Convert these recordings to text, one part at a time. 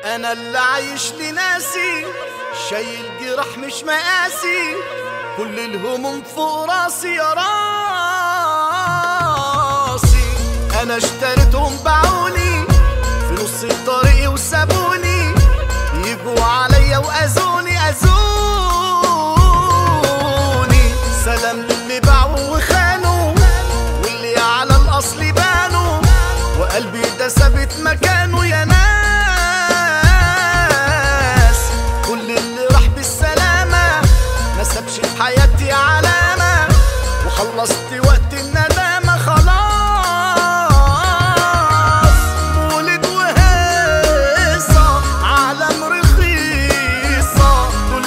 انا اللي عايش لناسي شايل جراح مش مقاسي كل الهموم فوق راسي يا راسي انا اشتريتهم باعوني في نص الطريق وسابوني يجوا عليا واذوني اذوني سلام للي باعوا وخانوا واللي على الاصل بانوا وقلبي ده ثابت مكانه يا ناس كل اللي راح بالسلامة ما سابش في حياتي علامة وخلصت وقت الندامة خلاص مولد وهيصة عالم رخيصة دول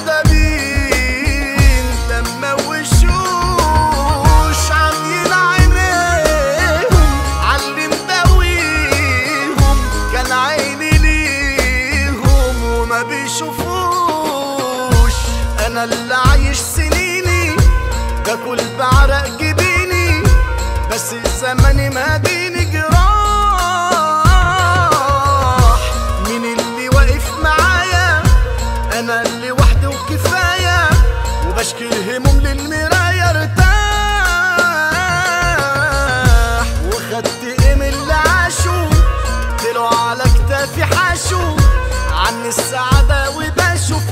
كدابين لما وشوش عاملين عينيهم علي مداويهم كان عيني ليهم وما بيشوفوش انا اللي عايش سنيني باكل بعرق جبيني بس زماني ماديني جراح مين اللي واقف معايا انا اللي وحدي وكفايه وبشكي الهموم للمرايه ارتاح وخدت ايه من اللي عاشوا طلعوا على كتافي حاشوا عني السعاده وبشوف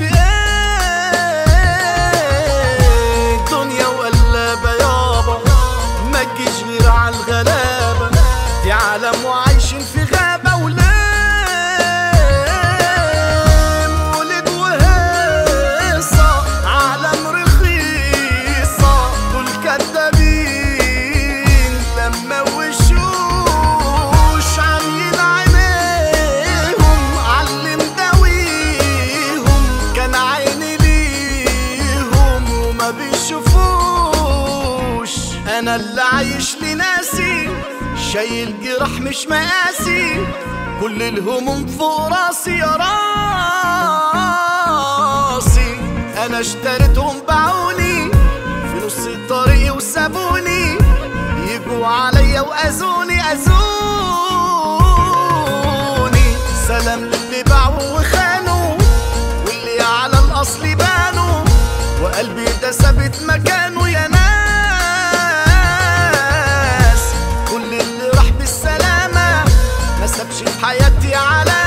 ايه دنيا وقلابه يابا ما تجيش غير على الغلابه دي عالم وعايشين في غابه ولام ولد وهيصه عالم رخيصه دول كدابين لما وشوش عاملين عينيهم علي مداويهم كان عيني ليهم وما بيشوفوش انا اللي عايش لناسي شايل جراح مش مقاسي كل الهموم فوق راسي يا راسي انا اشتريتهم باعوني في نص الطريق وسابوني يجوا عليا واذوني اذوني سلام للي باعوا وخانوا واللي على الاصل بانوا وقلبي ده ثابت مكانه يا ناس كل اللي راح بالسلامة ما سابش في حياتي علامة